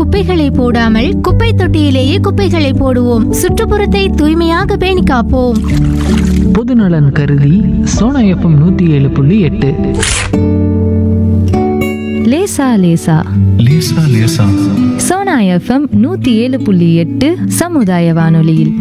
குப்பைகளை போடாமல் குப்பை தொட்டியிலேயே குப்பைகளை போடுவோம் சுற்றுப்புறத்தை தூய்மையாக பேணி காப்போம் பொதுநலன் கருதி சோனா எஃப்எம் நூற்றி ஏழு புள்ளி எட்டு லேசா லேசா லேசா லேசா சோனா எஃப்எம் நூத்தி ஏழு புள்ளி எட்டு சமுதாய வானொலியில்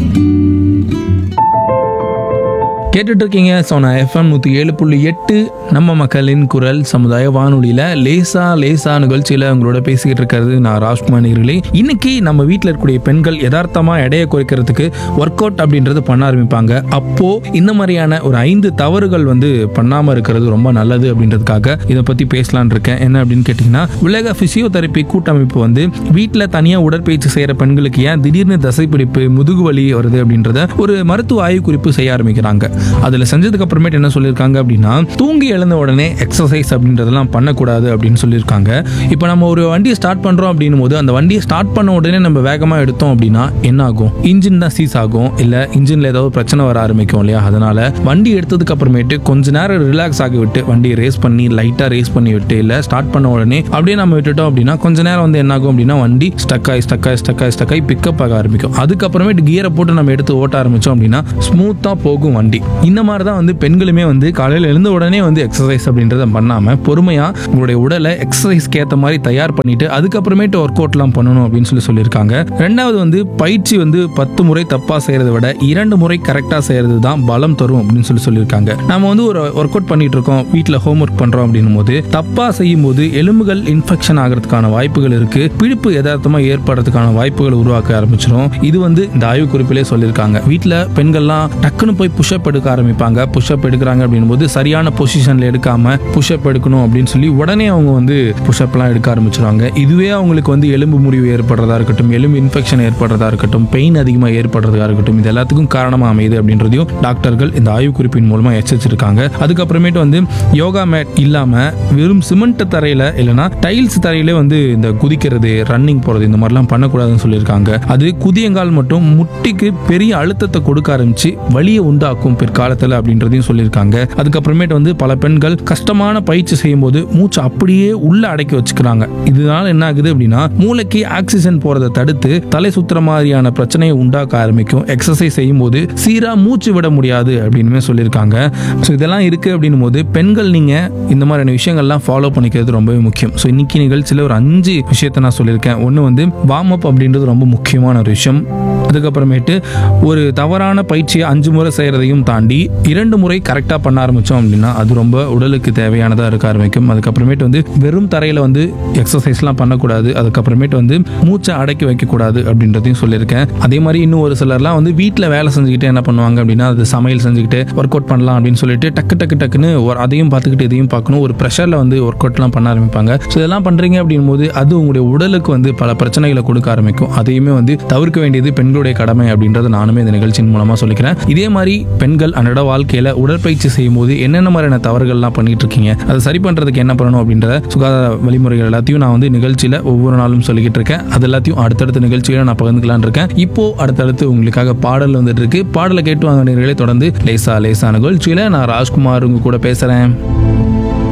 கேட்டுட்டு இருக்கீங்க சோனா எஃப்எம் நூற்றி ஏழு புள்ளி எட்டு நம்ம மக்களின் குரல் சமுதாய வானொலியில் லேசா லேசா நிகழ்ச்சியில் உங்களோட பேசிக்கிட்டு இருக்கிறது நான் ராஜ்குமார் நேர்களே இன்னைக்கு நம்ம வீட்டில் இருக்கக்கூடிய பெண்கள் யதார்த்தமாக எடையை குறைக்கிறதுக்கு ஒர்க் அவுட் அப்படின்றது பண்ண ஆரம்பிப்பாங்க அப்போ இந்த மாதிரியான ஒரு ஐந்து தவறுகள் வந்து பண்ணாமல் இருக்கிறது ரொம்ப நல்லது அப்படின்றதுக்காக இதை பற்றி பேசலாம்னு இருக்கேன் என்ன அப்படின்னு கேட்டிங்கன்னா உலக ஃபிசியோதெரப்பி கூட்டமைப்பு வந்து வீட்டில் தனியாக உடற்பயிற்சி செய்கிற பெண்களுக்கு ஏன் திடீர்னு தசைப்பிடிப்பு முதுகு வலி வருது அப்படின்றத ஒரு மருத்துவ ஆய்வு குறிப்பு செய்ய ஆரம்பிக்கிறாங்க அதில் செஞ்சதுக்கு அப்புறமேட்டு என்ன சொல்லியிருக்காங்க அப்படின்னா தூங்கி எழுந்த உடனே எக்ஸசைஸ் அப்படின்றதெல்லாம் பண்ணக்கூடாது அப்படின்னு சொல்லியிருக்காங்க இப்போ நம்ம ஒரு வண்டியை ஸ்டார்ட் பண்ணுறோம் அப்படின்னும் போது அந்த வண்டியை ஸ்டார்ட் பண்ண உடனே நம்ம வேகமாக எடுத்தோம் அப்படின்னா என்ன ஆகும் இன்ஜின் தான் சீஸ் ஆகும் இல்லை இன்ஜினில் ஏதாவது பிரச்சனை வர ஆரம்பிக்கும் இல்லையா அதனால வண்டி எடுத்ததுக்கு அப்புறமேட்டு கொஞ்ச நேரம் ரிலாக்ஸ் ஆகி விட்டு வண்டியை ரேஸ் பண்ணி லைட்டாக ரேஸ் பண்ணி விட்டு இல்லை ஸ்டார்ட் பண்ண உடனே அப்படியே நம்ம விட்டுட்டோம் அப்படின்னா கொஞ்ச நேரம் வந்து என்ன ஆகும் அப்படின்னா வண்டி ஸ்டக் ஆகி ஸ்டக் ஆகி ஸ்டக் ஆகி ஸ்டக் ஆகி பிக்கப் ஆக ஆரம்பிக்கும் அதுக்கப்புறமேட்டு கியரை போட்டு நம்ம எடுத்து ஓட்ட ஆரம்பிச்சோம் அப்படின்னா ஸ்மூத்தாக போகும் வண்டி இந்த மாதிரி தான் வந்து பெண்களுமே வந்து காலையில் எழுந்த உடனே வந்து எக்ஸசைஸ் அப்படின்றத பண்ணாமல் பொறுமையாக உங்களுடைய உடலை எக்ஸசைஸ்க்கு ஏற்ற மாதிரி தயார் பண்ணிட்டு அதுக்கப்புறமேட்டு ஒர்க் அவுட்லாம் பண்ணணும் அப்படின்னு சொல்லி சொல்லியிருக்காங்க ரெண்டாவது வந்து பயிற்சி வந்து பத்து முறை தப்பாக செய்கிறத விட இரண்டு முறை கரெக்டாக செய்கிறது தான் பலம் தரும் அப்படின்னு சொல்லி சொல்லியிருக்காங்க நம்ம வந்து ஒரு ஒர்க் அவுட் பண்ணிட்டு இருக்கோம் வீட்டில் ஹோம் ஒர்க் பண்ணுறோம் அப்படின்னும் போது தப்பாக செய்யும் போது எலும்புகள் இன்ஃபெக்ஷன் ஆகிறதுக்கான வாய்ப்புகள் இருக்கு பிடிப்பு யதார்த்தமாக ஏற்படுறதுக்கான வாய்ப்புகள் உருவாக்க ஆரம்பிச்சிடும் இது வந்து இந்த ஆய்வு குறிப்பிலே சொல்லியிருக்காங்க வீட்டில் பெண்கள்லாம் டக்குன்னு போய் புஷ்அப் எடுக்க ஆரம்பிப்பாங்க புஷ்அப் எடுக்கிறாங்க அப்படின்னும் போது சரியான பொசிஷனில் எடுக்காம புஷ்அப் எடுக்கணும் அப்படின்னு சொல்லி உடனே அவங்க வந்து புஷ்அப்லாம் எடுக்க ஆரம்பிச்சிருவாங்க இதுவே அவங்களுக்கு வந்து எலும்பு முறிவு ஏற்படுறதா இருக்கட்டும் எலும்பு இன்ஃபெக்ஷன் ஏற்படுறதா இருக்கட்டும் பெயின் அதிகமாக ஏற்படுறதா இருக்கட்டும் இது எல்லாத்துக்கும் காரணமாக அமையுது அப்படின்றதையும் டாக்டர்கள் இந்த ஆய்வு குறிப்பின் மூலமாக எச்சரிச்சிருக்காங்க அதுக்கப்புறமேட்டு வந்து யோகா மேட் இல்லாமல் வெறும் சிமெண்ட் தரையில் இல்லைன்னா டைல்ஸ் தரையிலே வந்து இந்த குதிக்கிறது ரன்னிங் போகிறது இந்த மாதிரிலாம் பண்ணக்கூடாதுன்னு சொல்லியிருக்காங்க அது குதியங்கால் மட்டும் முட்டிக்கு பெரிய அழுத்தத்தை கொடுக்க ஆரம்பிச்சு வலியை உண்டாக்கும் பிற்காலத்தில் அப்படின்றதையும் சொல்லியிருக்காங்க அதுக்கப்புறமேட்டு வந்து பல பெண்கள் கஷ்டமான பயிற்சி செய்யும்போது மூச்சு அப்படியே உள்ள அடக்கி வச்சுக்கிறாங்க இதனால என்ன ஆகுது அப்படின்னா மூளைக்கு ஆக்சிஜன் போறதை தடுத்து தலை சுத்துற மாதிரியான பிரச்சனையை உண்டாக்க ஆரம்பிக்கும் எக்ஸசைஸ் செய்யும்போது சீரா மூச்சு விட முடியாது அப்படின்னு சொல்லியிருக்காங்க ஸோ இதெல்லாம் இருக்கு அப்படின்னும் போது பெண்கள் நீங்க இந்த மாதிரியான விஷயங்கள்லாம் ஃபாலோ பண்ணிக்கிறது ரொம்பவே முக்கியம் ஸோ இன்னைக்கு நிகழ்ச்சியில் ஒரு அஞ்சு விஷயத்தை நான் சொல்லியிருக்கேன் ஒன்று வந்து வார்ம் அப் அப்படின்றது ரொம்ப முக்கியமான ஒரு விஷயம் அதுக்கப்புறமேட்டு ஒரு தவறான பயிற்சியை அஞ்சு முறை செய்கிறதையும் தாண்டி இரண்டு முறை கரெக்டாக பண்ண ஆரம்பித்தோம் அப்படின்னா அது ரொம்ப உடலுக்கு தேவையானதாக இருக்க ஆரம்பிக்கும் அதுக்கப்புறமேட்டு வந்து வெறும் தரையில் வந்து எக்ஸசைஸ்லாம் பண்ணக்கூடாது அதுக்கப்புறமேட்டு வந்து மூச்சை அடக்கி வைக்கக்கூடாது அப்படின்றதையும் சொல்லியிருக்கேன் அதே மாதிரி இன்னும் ஒரு சிலர்லாம் வந்து வீட்டில் வேலை செஞ்சுக்கிட்டு என்ன பண்ணுவாங்க அப்படின்னா அது சமையல் செஞ்சுக்கிட்டு ஒர்க் அவுட் பண்ணலாம் அப்படின்னு சொல்லிட்டு டக்கு டக்கு டக்குன்னு ஒரு அதையும் பார்த்துக்கிட்டு இதையும் பார்க்கணும் ஒரு ப்ரெஷரில் வந்து ஒர்க் அவுட்லாம் பண்ண ஆரம்பிப்பாங்க ஸோ இதெல்லாம் பண்ணுறீங்க அப்படின் போது அது உங்களுடைய உடலுக்கு வந்து பல பிரச்சனைகளை கொடுக்க ஆரம்பிக்கும் அதையுமே வந்து தவிர்க்க வேண்டியது பெண்களுடைய கடமை அப்படின்றத நானுமே இந்த நிகழ்ச்சியின் மூலமாக சொல்லிக்கிறேன் இதே மாதிரி பெண்கள் அன்றாட வாழ்க்கையில் உடற்பயிற்சி செய்யும் போது என்னென்ன மாதிரியான தவறுகள்லாம் பண்ணிட்டு இருக்கீங்க அதை சரி பண்ணுறதுக்கு என்ன பண்ணணும் அப்படின்ற சுகாதார வழிமுறைகள் எல்லாத்தையும் நான் வந்து நிகழ்ச்சியில் ஒவ்வொரு நாளும் சொல்லிக்கிட்டு இருக்கேன் அது எல்லாத்தையும் அடுத்தடுத்த நிகழ்ச்சியில் நான் பகிர்ந்துக்கலாம்னு இருக்கேன் இப்போ அடுத்தடுத்து உங்களுக்காக பாடல் வந்துட்டு இருக்கு பாடலை கேட்டு வாங்க நேயர்களே தொடர்ந்து லேசா லேசா நிகழ்ச்சியில் நான் ராஜ்குமார் உங்க கூட பேசுகிறேன்